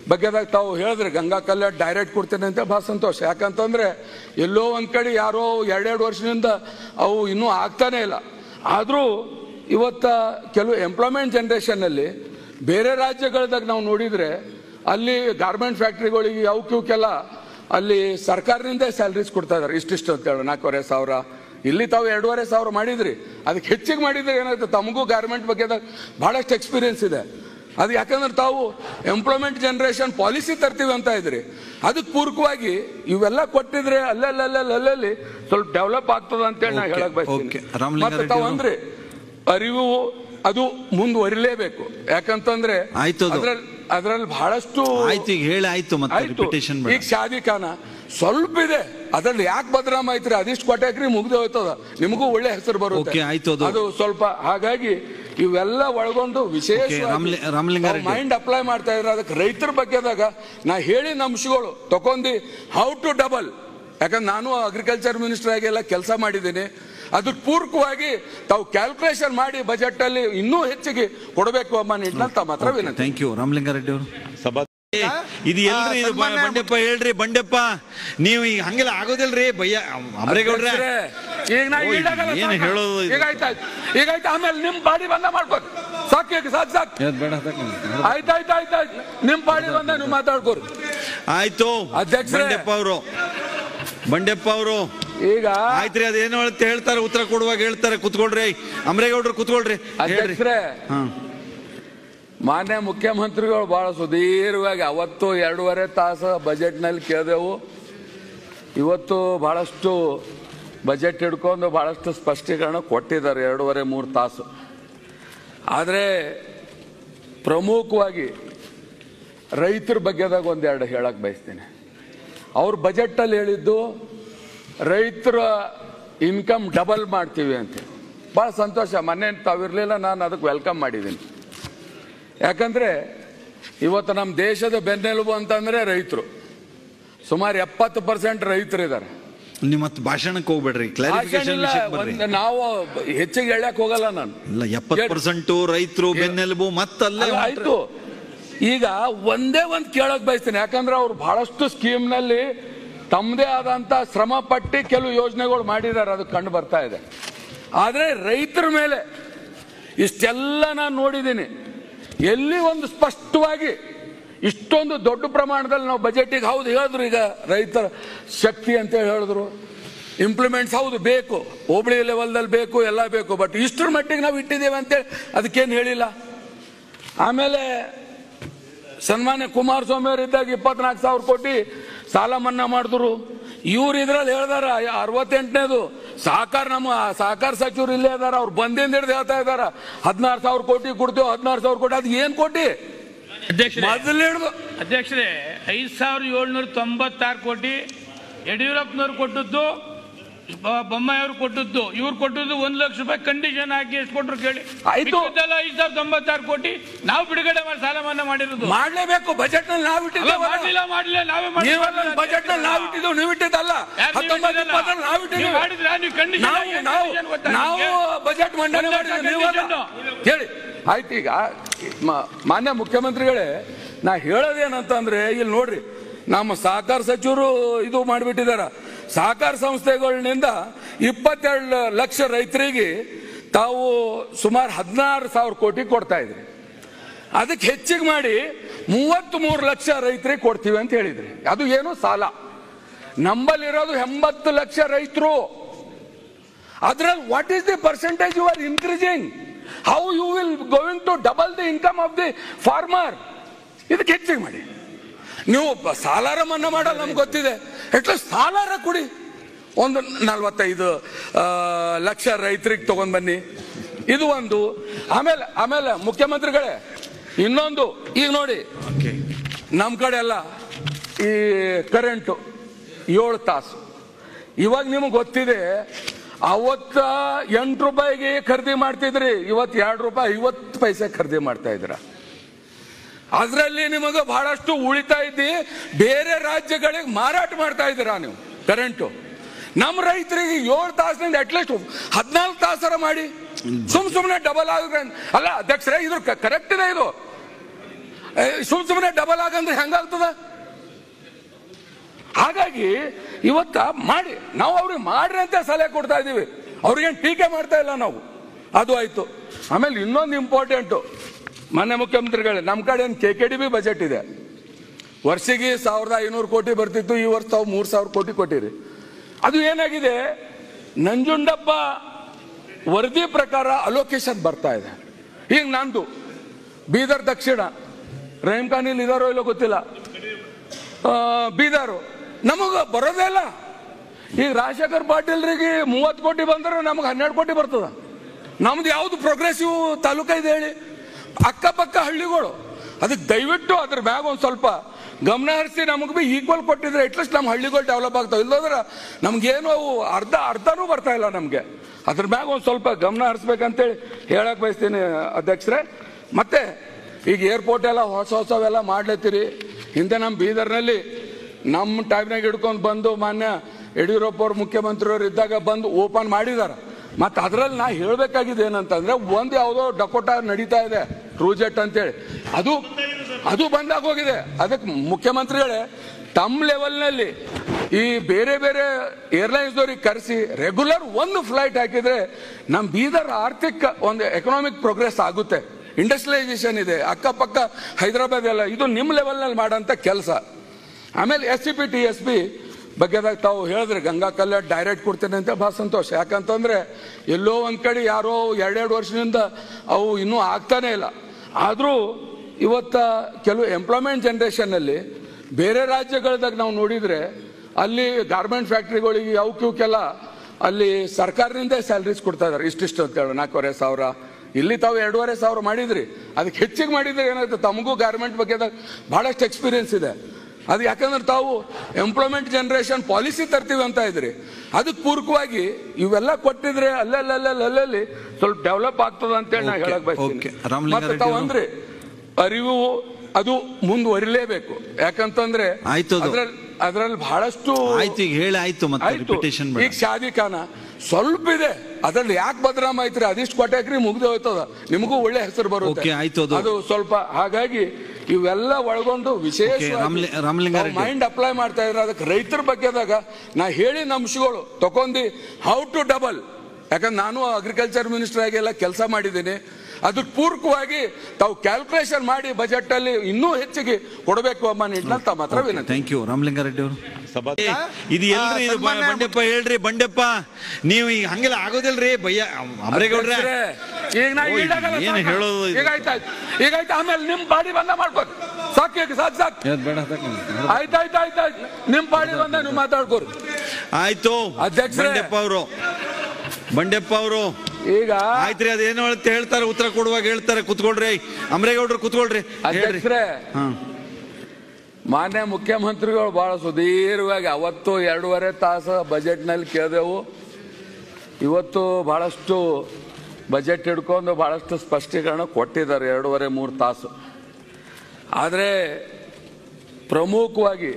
ಬಗ್ಗೆದಾಗ ತಾವು ಹೇಳಿದ್ರೆ ಗಂಗಾ ಕಲ್ಯಾಣ್ ಡೈರೆಕ್ಟ್ ಕೊಡ್ತೇನೆ ಅಂತ ಭಾಳ ಸಂತೋಷ ಯಾಕಂತಂದ್ರೆ ಎಲ್ಲೋ ಒಂದ್ ಕಡೆ ಯಾರೋ ಎರಡೆರಡು ವರ್ಷದಿಂದ ಅವು ಇನ್ನೂ ಆಗ್ತಾನೆ ಇಲ್ಲ ಆದರೂ ಇವತ್ತ ಕೆಲವು ಎಂಪ್ಲಾಯ್ಮೆಂಟ್ ಜನ್ರೇಷನ್ನಲ್ಲಿ ಬೇರೆ ರಾಜ್ಯಗಳದಾಗ ನಾವು ನೋಡಿದ್ರೆ ಅಲ್ಲಿ ಗಾರ್ಮೆಂಟ್ ಫ್ಯಾಕ್ಟ್ರಿಗಳಿಗೆ ಅವಕ್ಕೆಲ್ಲ ಅಲ್ಲಿ ಸರ್ಕಾರದಿಂದ ಸ್ಯಾಲ್ರೀಸ್ ಕೊಡ್ತಾ ಇದಾರೆ ಇಷ್ಟಿಷ್ಟು ಅಂತ ಹೇಳಿ ನಾಲ್ಕೂವರೆ ಸಾವಿರ ಇಲ್ಲಿ ತಾವು ಎರಡೂವರೆ ಸಾವಿರ ಮಾಡಿದ್ರಿ ಅದಕ್ಕೆ ಹೆಚ್ಚಿಗೆ ಮಾಡಿದ್ರೆ ಏನಾಗುತ್ತೆ ತಮಗೂ ಗಾರ್ಮೆಂಟ್ ಬಗ್ಗೆ ಬಹಳಷ್ಟು ಎಕ್ಸ್ಪೀರಿಯನ್ಸ್ ಇದೆ ಅದು ಯಾಕಂದ್ರೆ ತಾವು ಎಂಪ್ಲಾಯ್ಮೆಂಟ್ ಜನರೇಷನ್ ಪಾಲಿಸಿ ತರ್ತೀವಿ ಅಂತ ಇದ್ರಿ ಅದಕ್ಕೆ ಪೂರಕವಾಗಿ ಇವೆಲ್ಲ ಕೊಟ್ಟಿದ್ರೆ ಅಲ್ಲಲ್ಲಿ ಸ್ವಲ್ಪ ಡೆವಲಪ್ ಆಗ್ತದ ಅಂತೇಳಿ ನಾ Okay, ಹೇಳಕ್ ಬಯಸ್ತೀನಿ okay. ರಾಮಲಿಂಗಾರೆಡ್ಡಿ ಮತ್ತೆ ತಾವು ಅವರು- ಅಂದ್ರೆ ಅರಿವು ಅದು ಮುಂದುವರಿಲೇಬೇಕು ಯಾಕಂತಂದ್ರೆ ಆಯ್ತು ಅದು. ಅದ್ರಲ್ಲಿ ಅದ್ರಲ್ಲಿ ಬಹಳಷ್ಟು ಆಯ್ತು ಈಗ ಹೇಳಿ ಆಯ್ತು ಮತ್ತೆ ಆಯ್ತು ರಿಪಿಟೇಷನ್ ಈಗ ಬೇಡ ಶಾದಿ ಖಾನ ಸ್ವಲ್ಪ ಇದೆ ಅದ್ರಲ್ಲಿ ಯಾಕೆ ಬದನಾಮ ಐತ್ರಿ ಅದಿಷ್ಟು ಕೊಟ್ಟಾಕ್ರಿ ಮುಗ್ದೆ ಹೋಯ್ತದ ನಿಮಗೂ ಒಳ್ಳೆ ಹೆಸರು ಬರುತ್ತೆ Okay, ಆಯ್ತು ಅದು. ಅದು ಸ್ವಲ್ಪ ಹಾಗಾಗಿ ಇವೆಲ್ಲ ಒಳಗೊಂಡು Okay, ರಾಮಲಿ- ರಾಮಲಿಂಗಾರೆಡ್ಡಿ. ಮೈಂಡ್ ಅಪ್ಲೈ ಮಾಡ್ತಾ ಇದ್ರೆ ಅದಕ್ಕೆ ರೈತರ ಬಗ್ಗೆದಾಗ ನಾ ಹೇಳಿದ ಅಂಶಗಳು ತಕೊಂಡಿ ಹೌ ಟು ಡಬಲ್ ಯಾಕಂದ್ರೆ ನಾನು ಅಗ್ರಿಕಲ್ಚರ್ ಮಿನಿಸ್ಟರ್ ಆಗಿ ಎಲ್ಲ ಕೆಲಸ ಮಾಡಿದ್ದೀನಿ ಅದಕ್ಕೆ ಪೂರಕವಾಗಿ ತಾವು ಕ್ಯಾಲ್ಕುಲೇಷನ್ ಮಾಡಿ ಬಜೆಟ್ ಅಲ್ಲಿ ಇನ್ನೂ ಹೆಚ್ಚಿಗೆ ಕೊಡಬೇಕು ಎಂಬ ನಿಟ್ಟಿನಲ್ಲಿ ತಮ್ಮ ಹತ್ರ ವಿನಂತಿ ಥ್ಯಾಂಕ್ ಯು ರಾಮಲಿಂಗಾರೆಡ್ಡಿ ಅವರು ಸಭಾ ಇದು ಎಲ್ರಿ ಇದು ಬ- ಸನ್ಮಾನ್ಯ ಬಂಡೆಪ್ಪ ಹೇಳ್ರಿ ಬಂಡೆಪ್ಪ ನೀವು ಈಗ ಹಂಗೆಲ್ಲ ಆಗೋದಿಲ್ರಿ ಭಯ್ಯ ಅಮರೇಗೌಡ್ರೆ ಅಧ್ಯಕ್ಷರೇ, ಈಗ ನಾ ಓ, ಈಡಾಗಲ್ಲ ಏನು ಸಾಕು. ಹೇಳೋದು ಇದು? ಈಗ ಆಯ್ತಾಯ್ತು ಈಗ ಆಯ್ತು ಆಮೇಲೆ ನಿಮ್ ಬಾಡಿ ಬಂದ ಮಾಡ್ಕೋರಿ ಸಾಕು ಈಗ ಸಾಕು ಸಾಕು ಏನ್ ಬೇಡ ಅದಕ್ಕೆ? ಆಯ್ತಾಯ್ತು ಆಯ್ತಾಯ್ತು ನಿಮ್ ಬಾಡಿ ಬಂದ ನೀವು ಮಾತಾಡ್ಕೋರಿ ಆಯ್ತು ಅಧ್ಯಕ್ಷರೇ. ಬಂಡೆಪ್ಪ ಅವರು ಬಂಡೆಪ್ಪ ಅವರು ಈಗ ಆಯ್ತ್ರಿ ಅದೇನೋ ಅಂತ ಹೇಳ್ತಾರೆ ಉತ್ತರ ಕೊಡುವಾಗ ಹೇಳ್ತಾರೆ ಕುತ್ಕೊಳ್ರಿ ಅಮರೇಗೌಡ್ರು ಕುತ್ಕೊಳ್ರಿ ಹೇಳ್ರಿ ಅಧ್ಯಕ್ಷರೇ ಹಾ ಮಾನ್ಯ ಮುಖ್ಯಮಂತ್ರಿಗಳು ಬಹಳ ಸುದೀರ್ಘವಾಗಿ ಅವತ್ತು ಎರಡೂವರೆ ತಾಸು ಬಜೆಟ್ನಲ್ಲಿ ಕೇಳಿದೆವು ಇವತ್ತು ಬಹಳಷ್ಟು ಬಜೆಟ್ ಹಿಡ್ಕೊಂಡು ಬಹಳಷ್ಟು ಸ್ಪಷ್ಟೀಕರಣ ಕೊಟ್ಟಿದ್ದಾರೆ ಎರಡೂವರೆ ಮೂರು ತಾಸು ಆದರೆ ಪ್ರಮುಖವಾಗಿ ರೈತರ ಬಗ್ಗೆದಾಗ ಒಂದೆರಡು ಹೇಳಕ್ ಬಯಸ್ತೀನಿ ಅವ್ರ ಬಜೆಟಲ್ಲಿ ಹೇಳಿದ್ದು ರೈತರ ಇನ್ಕಮ್ ಡಬಲ್ ಮಾಡ್ತೀವಿ ಅಂತ ಭಾಳ ಸಂತೋಷ ಮೊನ್ನೆ ತಾವಿರಲಿಲ್ಲ ನಾನು ಅದಕ್ಕೆ ವೆಲ್ಕಮ್ ಮಾಡಿದ್ದೀನಿ ಯಾಕಂದ್ರೆ ಇವತ್ತು ನಮ್ಮ ದೇಶದ ಬೆನ್ನೆಲುಬು ಅಂತಂದ್ರೆ ರೈತರು ಸುಮಾರು ಎಪ್ಪತ್ತು ಪರ್ಸೆಂಟ್ ರೈತರಿದ್ದಾರೆ ನೀವು ಮತ್ತೆ ಭಾಷಣಕ್ಕೆ ಹೋಗ್ಬೇಡ್ರಿ ಭಾಷಣ ಕ್ಲಾರಿಫಿಕೇಶನ್ ಇಲ್ಲ, ವಿಷಯಕ್ಕೆ ಬರ್ರಿ ಒಂದು ನಾವು ಹೆಚ್ಚಿಗೆ ಹೇಳಕ್ ಹೋಗಲ್ಲ ನಾನು ಇಲ್ಲ ಎಪ್ಪತ್ತು ಪರ್ಸೆಂಟ್ ರೈತರು ಬೆನ್ನೆಲುಬು ಮತ್ತಲ್ಲೇ ಅಲ್ಲ, ಆಯ್ತು ಈಗ ಒಂದೇ ಒಂದು ಕೇಳಕ್ ಬಯಸ್ತೀನಿ ಯಾಕಂದ್ರೆ ಅವ್ರು ಬಹಳಷ್ಟು ಸ್ಕೀಮ್ ನಲ್ಲಿ ತಮ್ಮದೇ ಆದಂತ ಶ್ರಮ ಪಟ್ಟು ಕೆಲವು ಯೋಜನೆಗಳು ಮಾಡಿದ್ದಾರೆ ಅದು ಕಂಡು ಬರ್ತಾ ಇದೆ ಆದ್ರೆ ರೈತರ ಮೇಲೆ ಇಷ್ಟೆಲ್ಲ ನಾನು ನೋಡಿದ್ದೀನಿ ಎಲ್ಲಿ ಒಂದು ಸ್ಪಷ್ಟವಾಗಿ ಇಷ್ಟೊಂದು ದೊಡ್ಡ ಪ್ರಮಾಣದಲ್ಲಿ ನಾವು ಬಜೆಟಿಗೆ ಹೌದು ಹೇಳಿದ್ರು ಈಗ ರೈತರ ಶಕ್ತಿ ಅಂತ ಹೇಳಿದ್ರು ಇಂಪ್ಲಿಮೆಂಟ್ಸ್ ಹೌದು ಬೇಕು ಹೋಬಳಿ ಲೆವೆಲ್ದಲ್ಲಿ ಬೇಕು ಎಲ್ಲ ಬೇಕು ಬಟ್ ಇಷ್ಟರ ಮಟ್ಟಿಗೆ ನಾವು ಇಟ್ಟಿದ್ದೇವೆ ಅಂತೇಳಿ ಅದಕ್ಕೇನು ಹೇಳಿಲ್ಲ ಆಮೇಲೆ ಸನ್ಮಾನ್ಯ ಕುಮಾರಸ್ವಾಮಿ ಅವರು ಇದ್ದಾಗ ಇಪ್ಪತ್ನಾಲ್ಕು ಸಾವಿರ ಕೋಟಿ ಸಾಲ ಮನ್ನಾ ಮಾಡಿದ್ರು ಇವ್ರು ಇದ್ರಲ್ಲಿ ಹೇಳ್ದಾರ ಅರವತ್ತೆಂಟನೇದು ಸಹಕಾರ ನಮ್ಮ ಸಹಕಾರ ಸಚಿವರು ಇಲ್ಲೇ ಇದಾರ ಅವ್ರು ಬಂದಿಂದ ಹಿಡಿದು ಹೇಳ್ತಾ ಇದಾರ ಹದಿನಾರು ಸಾವಿರ ಕೋಟಿ ಕೊಡ್ತೇವೆ ಹದಿನಾರು ಸಾವಿರ ಕೋಟಿ ಅದು ಏನ್ ಕೋಟಿ ಅಧ್ಯಕ್ಷರೇ ಮೊದಲು ಹಿಡಿದು ಅಧ್ಯಕ್ಷರೇ ಐದು ಸಾವಿರದ ಏಳ್ನೂರ ತೊಂಬತ್ತಾರು ಕೋಟಿ ಯಡಿಯೂರಪ್ಪನವ್ರು ಕೊಟ್ಟದ್ದು ಬ- ಬೊಮ್ಮಾಯಿಯವ್ರು ಕೊಟ್ಟದ್ದು ಇವ್ರು ಕೊಟ್ಟದ್ದು ಒಂದು ಲಕ್ಷ ರೂಪಾಯಿ ಕಂಡೀಷನ್ ಹಾಕಿ ಎಷ್ಟು ಕೊಟ್ರು ಕೇಳಿ ಆಯ್ತು. ಮಿಕ್ಕಿದ್ದೆಲ್ಲ ಐದು ಸಾವಿರದ ತೊಂಬತ್ತಾರು ಕೋಟಿ ನಾವು ಬಿಡುಗಡೆ ಮಾಡಿ ಸಾಲ ಮನ್ನಾ ಮಾಡಿರೋದು ಮಾಡ್ಲೇಬೇಕು ಬಜೆಟ್ ನಲ್ಲಿ ನಾವು ಅಲ್ಲ, ಇಟ್ಟಿದ್ದೇವೆ ಮಾಡ್ಲಿಲ್ಲ ಮಾಡ್ಲಿಲ್ಲ ನಾವೇ ನೀವೆಲ್ಲ ಬಜೆಟ್ ನಲ್ಲಿ ನಾವು ಇಟ್ಟಿದ್ದೇವೆ ನೀವು ಇಟ್ಟಿದ್ದಲ್ಲ ಯಾರು ನೀವು ಹತ್ತೊಂಬತ್ತು ಇಟ್ಟಿದ್ದಲ್ಲ? ಇಪ್ಪತ್ತರಲ್ಲಿ ನಾವು ನೀವು ಇಟ್ಟಿದ್ದೇವೆ ಮಾಡಿದ್ರಾ? ನೀವು condition ನಾವು ಹಾಕಿ ನಾವು condition ಗೊತ್ತಾ ನಾವು ನಿಮ್ಗೆ? ಬಜೆಟ್ ಮಂಡನೆ ಒಂದು ಮಾಡಿದ್ವಿ ಲಕ್ಷ ನೀವಲ್ಲ condition. ಹೇಳಿ ಆಯ್ತು ಈಗ ಮ- ಮಾನ್ಯ ಮುಖ್ಯಮಂತ್ರಿಗಳೇ ನಾ ಹೇಳೋದೇನಂತಂದ್ರೆ ಇಲ್ಲಿ ನೋಡ್ರಿ ನಮ್ಮ ಸಹಕಾರ ಸಚಿವರು ಇದು ಮಾಡಿಬಿಟ್ಟಿದಾರ ಸಹಕಾರ ಸಂಸ್ಥೆಗಳಿಂದ ಇಪ್ಪತ್ತೆರಡು ಲಕ್ಷ ರೈತರಿಗೆ ತಾವು ಸುಮಾರು ಹದಿನಾರು ಸಾವಿರ ಕೋಟಿ ಕೊಡ್ತಾ ಇದ್ರಿ ಅದಕ್ಕೆ ಹೆಚ್ಚಿಗೆ ಮಾಡಿ ಮೂವತ್ತ್ ಮೂರು ಲಕ್ಷ ರೈತರಿಗೆ ಕೊಡ್ತೀವಿ ಅಂತ ಹೇಳಿದ್ರಿ ಅದು ಏನು ಸಾಲ ನಂಬಲ್ಲಿರೋದು ಎಂಬತ್ತು ಲಕ್ಷ ರೈತರು ಅದ್ರಲ್ಲಿ what is the percentage you are increasing how you will going to double the income of the farmer ಇದಕ್ಕೆ ಹೆಚ್ಚಿಗೆ ಮಾಡಿ ನೀವು ಬ- ಸಾಲಾರ ಮನ್ನಾ ಮಾಡಲ್ಲ ನಮ್ಗೆ ಗೊತ್ತಿದೆ ಅಟ್ಲೀಸ್ಟ್ ಸಾಲಾರ ಕೊಡಿ ಒಂದು ನಲ್ವತ್ತೈದು ಆ, ಲಕ್ಷ ರೈತರಿಗೆ ತಗೊಂಡ್ ಬನ್ನಿ ಇದು ಒಂದು ಆಮೇಲೆ ಆಮೇಲೆ ಮುಖ್ಯಮಂತ್ರಿಗಳೇ ಇನ್ನೊಂದು ಈಗ ನೋಡಿ ನಮ್ಮ ಕಡೆ ಎಲ್ಲ ಈ ಕರೆಂಟು ಏಳು ತಾಸು ಇವಾಗ ನಿಮಗೆ ಗೊತ್ತಿದೆ ಅವತ್ತ ಎಂಟು ರೂಪಾಯಿಗೆ ಖರೀದಿ ಮಾಡ್ತಿದ್ರಿ ಇವತ್ತು ಎರಡು ರೂಪಾಯಿ ಐವತ್ತು ಪೈಸೆ ಖರೀದಿ ಮಾಡ್ತಾ ಇದ್ರ ಅದರಲ್ಲಿ ನಿಮಗೆ ಬಹಳಷ್ಟು ಉಳಿತಾ ಇದ್ದಿ ಬೇರೆ ರಾಜ್ಯಗಳಿಗೆ ಮಾರಾಟ ಮಾಡ್ತಾ ಇದ್ದೀರಾ ನೀವು ಕರೆಂಟು ನಮ್ಮ ರೈತರಿಗೆ ಏಳು ತಾಸಿನಿಂದ ಅಟ್ಲೀಸ್ಟ್ ಹದಿನಾಲ್ಕು ತಾಸರ ಮಾಡಿ ಸುಮ್ ಸುಮ್ಮನೆ ಡಬಲ್ ಆಗುತ್ತೆ ಅಲ್ಲ ಅಧ್ಯಕ್ಷರೇ ಇದು ಕರೆಕ್ಟ್ ಇದೆ ಇದು ಸುಮ್ ಸುಮ್ಮನೆ ಡಬಲ್ ಆಗಂದ್ರೆ ಹೆಂಗಾಗ್ತದ ಹಾಗಾಗಿ ಇವತ್ತ ಮಾಡಿ ನಾವು ಅವ್ರಿಗೆ ಮಾಡ್ರಿ ಅಂತ ಸಲಹೆ ಕೊಡ್ತಾ ಇದ್ದೀವಿ ಅವ್ರಿಗೇನು ಟೀಕೆ ಮಾಡ್ತಾ ಇಲ್ಲ ನಾವು ಅದು ಆಯ್ತು ಆಮೇಲೆ ಇನ್ನೊಂದು ಇಂಪಾರ್ಟೆಂಟು ಮಾನ್ಯ ಮುಖ್ಯಮಂತ್ರಿಗಳೇ ನಮ್ಮ ಕಡೆ ಏನು K K D B budget ಇದೆ ವರ್ಷಿಗೆ ಸಾವಿರದ ಐನೂರು ಕೋಟಿ ಬರ್ತಿತ್ತು ಈ ವರ್ಷ ತಾವು ಮೂರು ಸಾವಿರ ಕೋಟಿ ಕೊಟ್ಟಿರಿ ಅದು ಏನಾಗಿದೆ ನಂಜುಂಡಪ್ಪ ವರದಿ ಪ್ರಕಾರ ಅಲೋಕೇಶನ್ ಬರ್ತಾ ಇದೆ ಈಗ ನಂದು ಬೀದರ್ ದಕ್ಷಿಣ ರಹೀಮ್ ಖಾನ್ ಇಲ್ಲಿ ಇದಾರೋ ಇಲ್ಲೋ ಗೊತ್ತಿಲ್ಲ ಆ, ಬೀದರು ನಮಗ ಬರೋದೇ ಇಲ್ಲ ಈಗ ರಾಜಶೇಖರ್ ಪಾಟೀಲ್ರಿಗೆ ಮೂವತ್ತು ಕೋಟಿ ಬಂದ್ರೆ ನಮಗೆ ಹನ್ನೆರಡು ಕೋಟಿ ಬರ್ತದ ನಮ್ದು ಯಾವ್ದು ಪ್ರೋಗ್ರೆಸಿವ್ ತಾಲೂಕ ಇದೆ ಹೇಳಿ ಅಕ್ಕಪಕ್ಕ ಹಳ್ಳಿಗಳು ಅದಕ್ಕೆ ದಯವಿಟ್ಟು ಅದ್ರ ಮ್ಯಾಗ ಒಂದು ಸ್ವಲ್ಪ ಗಮನ ಹರಿಸಿ ನಮಗೆ ಬಿ ಈಕ್ವಲ್ ಕೊಟ್ಟಿದ್ರೆ ಅಟ್ಲೀಸ್ಟ್ ನಮ್ಮ ಹಳ್ಳಿಗಳು ಡೆವಲಪ್ ಆಗ್ತಾವೆ ಇಲ್ಲದ್ರೆ ನಮ್ಗೇನು ಅವು ಅರ್ಧ ಅರ್ಧನೂ ಬರ್ತಾ ಇಲ್ಲ ನಮಗೆ ಅದ್ರ ಮ್ಯಾಗ ಒಂದು ಸ್ವಲ್ಪ ಗಮನ ಹರಿಸ್ಬೇಕಂತೇಳಿ ಹೇಳಕ್ ಬಯಸ್ತೀನಿ ಅಧ್ಯಕ್ಷರೇ ಮತ್ತೆ ಈಗ ಏರ್ಪೋರ್ಟ್ ಎಲ್ಲ ಹೊಸ ಹೊಸವೆಲ್ಲ ಮಾಡ್ಲತ್ತೀರಿ ಹಿಂದೆ ನಮ್ಮ ಬೀದರ್ನಲ್ಲಿ ನಮ್ಮ ಟೈಮ್ನಾಗ ಹಿಡ್ಕೊಂಡು ಬಂದು ಮಾನ್ಯ ಯಡಿಯೂರಪ್ಪ ಅವ್ರು ಮುಖ್ಯಮಂತ್ರಿಯವರು ಇದ್ದಾಗ ಬಂದು ಓಪನ್ ಮಾಡಿದಾರ ಮತ್ತೆ ಅದರಲ್ಲಿ ನಾ ಹೇಳಬೇಕಾಗಿದೆ ಏನಂತಂದ್ರೆ ಒಂದು ಯಾವುದೋ ಡಕೋಟಾ ನಡೀತಾ ಇದೆ ರೂಜೆಟ್ ಅಂತೇಳಿ ಅದು ಅದು ಬಂದಾಗ ಹೋಗಿದೆ ಅದಕ್ಕೆ ಮುಖ್ಯಮಂತ್ರಿಗಳೇ ತಮ್ಮ ಲೆವೆಲ್ನಲ್ಲಿ ಈ ಬೇರೆ ಬೇರೆ ಏರ್ಲೈನ್ಸ್ದವ್ರಿಗೆ ಕರೆಸಿ ರೆಗ್ಯುಲರ್ ಒಂದು ಫ್ಲೈಟ್ ಹಾಕಿದ್ರೆ ನಮ್ಮ ಬೀದರ್ ಆರ್ಥಿಕ ಒಂದು ಎಕನಾಮಿಕ್ ಪ್ರೋಗ್ರೆಸ್ ಆಗುತ್ತೆ ಇಂಡಸ್ಟ್ರಿಯಲೈಸೇಷನ್ ಇದೆ ಅಕ್ಕಪಕ್ಕ ಹೈದರಾಬಾದ್ ಎಲ್ಲ ಇದು ನಿಮ್ಮ ಲೆವೆಲ್ನಲ್ಲಿ ಮಾಡೋಂಥ ಕೆಲಸ ಆಮೇಲೆ S C P T S P ಬಗ್ಗೆದಾಗ ತಾವು ಹೇಳಿದ್ರೆ ಗಂಗಾ ಕಲ್ಯಾಣ್ ಡೈರೆಕ್ಟ್ ಕೊಡ್ತೇನೆ ಅಂತ ಭಾಳ ಸಂತೋಷ ಯಾಕಂತಂದ್ರೆ ಎಲ್ಲೋ ಒಂದು ಕಡೆ ಯಾರೋ ಎರಡೆರಡು ವರ್ಷದಿಂದ ಅವು ಇನ್ನೂ ಆಗ್ತಾನೆ ಇಲ್ಲ ಆದರೂ ಇವತ್ತ ಕೆಲವು ಎಂಪ್ಲಾಯ್ಮೆಂಟ್ ಜನ್ರೇಷನ್ನಲ್ಲಿ ಬೇರೆ ರಾಜ್ಯಗಳದಾಗ ನಾವು ನೋಡಿದರೆ ಅಲ್ಲಿ ಗಾರ್ಮೆಂಟ್ ಫ್ಯಾಕ್ಟ್ರಿಗಳಿಗೆ ಅವಕ್ಕೆಲ್ಲ ಅಲ್ಲಿ ಸರ್ಕಾರದಿಂದ ಸ್ಯಾಲ್ರೀಸ್ ಕೊಡ್ತಾ ಇದ್ದಾರೆ ಇಷ್ಟಿಷ್ಟು ಅಂತೇಳಿ ನಾಲ್ಕೂವರೆ ಸಾವಿರ ಇಲ್ಲಿ ತಾವು ಎರಡೂವರೆ ಸಾವಿರ ಮಾಡಿದ್ರಿ ಅದಕ್ಕೆ ಹೆಚ್ಚಿಗೆ ಮಾಡಿದ್ರೆ ಏನಾಗುತ್ತೆ ತಮಗೂ ಗಾರ್ಮೆಂಟ್ ಬಗ್ಗೆದಾಗ ಬಹಳಷ್ಟು ಎಕ್ಸ್ಪೀರಿಯನ್ಸ್ ಇದೆ ಅದು ಯಾಕಂದ್ರೆ ತಾವು ಎಂಪ್ಲಾಯ್ಮೆಂಟ್ ಜನರೇಷನ್ ಪಾಲಿಸಿ ತರ್ತೀವಿ ಅಂತ ಇದ್ರಿ ಅದಕ್ಕೆ ಪೂರಕವಾಗಿ ಇವೆಲ್ಲ ಕೊಟ್ಟಿದ್ರೆ ಅಲ್ಲಲ್ಲಿ ಸ್ವಲ್ಪ ಡೆವಲಪ್ ಆಗ್ತದ ಅಂತೇಳಿ ನಾ Okay, ಹೇಳಕ್ ಬಯಸ್ತೀನಿ okay. ರಾಮಲಿಂಗಾರೆಡ್ಡಿ ಮತ್ತೆ ತಾವು ಅವರು- ಅಂದ್ರೆ ಅರಿವು ಅದು ಮುಂದುವರಿಲೇಬೇಕು ಯಾಕಂತಂದ್ರೆ ಆಯ್ತು ಅದು. ಅದ್ರಲ್ಲಿ ಅದ್ರಲ್ಲಿ ಬಹಳಷ್ಟು ಆಯ್ತು ಈಗ ಹೇಳಿ ಆಯ್ತು ಮತ್ತೆ ಆಯ್ತು ರಿಪಿಟೇಷನ್ ಈಗ ಬೇಡ ಶಾದಿ ಖಾನ ಸ್ವಲ್ಪ ಇದೆ ಅದ್ರಲ್ಲಿ ಯಾಕೆ ಬದನಾಮ ಐತ್ರಿ ಅದಿಷ್ಟು ಕೊಟ್ಟಾಕ್ರಿ ಮುಗ್ದೆ ಹೋಯ್ತದ ನಿಮಗೂ ಒಳ್ಳೆ ಹೆಸರು ಬರುತ್ತೆ Okay, ಆಯ್ತು ಅದು. ಅದು ಸ್ವಲ್ಪ ಹಾಗಾಗಿ ಇವೆಲ್ಲ ಒಳಗೊಂಡು Okay, ರಾಮಲಿ- ರಾಮಲಿಂಗಾರೆಡ್ಡಿ. ಮೈಂಡ್ ಅಪ್ಲೈ ಮಾಡ್ತಾ ಇದ್ರೆ ಅದಕ್ಕೆ ರೈತರ ಬಗ್ಗೆದಾಗ ನಾ ಹೇಳಿದ ಅಂಶಗಳು ತಕೊಂಡಿ ಹೌ ಟು ಡಬಲ್ ಯಾಕಂದ್ರೆ ನಾನು ಅಗ್ರಿಕಲ್ಚರ್ ಮಿನಿಸ್ಟರ್ ಆಗಿ ಎಲ್ಲ ಕೆಲಸ ಮಾಡಿದ್ದೀನಿ ಅದಕ್ಕೆ ಪೂರಕವಾಗಿ ತಾವು ಕ್ಯಾಲ್ಕುಲೇಷನ್ ಮಾಡಿ ಬಜೆಟ್ ಅಲ್ಲಿ ಇನ್ನೂ ಹೆಚ್ಚಿಗೆ ಕೊಡಬೇಕು ಅಮ್ಮ ನಿಟ್ಟಿನಲ್ಲಿ ತಮ್ಮ ಹತ್ರ ವಿನಂತಿ ಥ್ಯಾಂಕ್ ಯು ರಾಮಲಿಂಗಾರೆಡ್ಡಿ ಅವರು ಸಭಾ- ಏ, ಇದು ಎಲ್ರಿ ಇದು ಬ- ಬಂಡೆಪ್ಪ ಹೇಳ್ರಿ ಬಂಡೆಪ್ಪ ನೀವು ಈಗ ಹಂಗೆಲ್ಲ ಆಗೋದಿಲ್ರಿ ಭಯ್ಯ ಅಮರೇಗೌಡ್ರೆ ಈಗ ನಾ ಓ, ಈಡಾಗಲ್ಲ ಏನು ಸಾಕು. ಹೇಳೋದು ಇದು? ಈಗ ಆಯ್ತಾಯ್ತು ಈಗ ಆಯ್ತು ಆಮೇಲೆ ನಿಮ್ ಬಾಡಿ ಬಂದ ಮಾಡ್ಬೋದು ಸಾಕು ಈಗ ಸಾಕು ಸಾಕು ಯಾವ್ದು ಬೇಡ ಆಯ್ತಾಯ್ತು ಆಯ್ತಾಯ್ತು ನಿಮ್ ಬಾಡಿ ಬಂದ ನೀವು ಮಾತಾಡ್ಕೋರಿ ಆಯ್ತು ಅಧ್ಯಕ್ಷರೇ. ಬಂಡೆಪ್ಪ ಅವರು ಬಂಡೆಪ್ಪ ಅವರು ಈಗ ಆಯ್ತ್ರಿ ಅದೇನು ಅಂತ ಹೇಳ್ತಾರೆ ಉತ್ತರ ಕೊಡುವಾಗ ಹೇಳ್ತಾರೆ ಕುತ್ಕೊಳ್ರಿ ಅಮರೇಗೌಡ್ರು ಕುತ್ಕೊಳ್ರಿ ಹೇಳ್ರಿ ಅಧ್ಯಕ್ಷರೇ ಹಾ ಮಾನ್ಯ ಮುಖ್ಯಮಂತ್ರಿಗಳು ಬಹಳ ಸುದೀರ್ಘವಾಗಿ ಅವತ್ತು ಎರಡೂವರೆ ತಾಸು ಬಜೆಟ್ನಲ್ಲಿ ಕೇಳಿದೆವು ಇವತ್ತು ಬಹಳಷ್ಟು ಬಜೆಟ್ ಹಿಡ್ಕೊಂಡು ಬಹಳಷ್ಟು ಸ್ಪಷ್ಟೀಕರಣ ಕೊಟ್ಟಿದ್ದಾರೆ ಎರಡೂವರೆ ಮೂರು ತಾಸು ಆದರೆ ಪ್ರಮುಖವಾಗಿ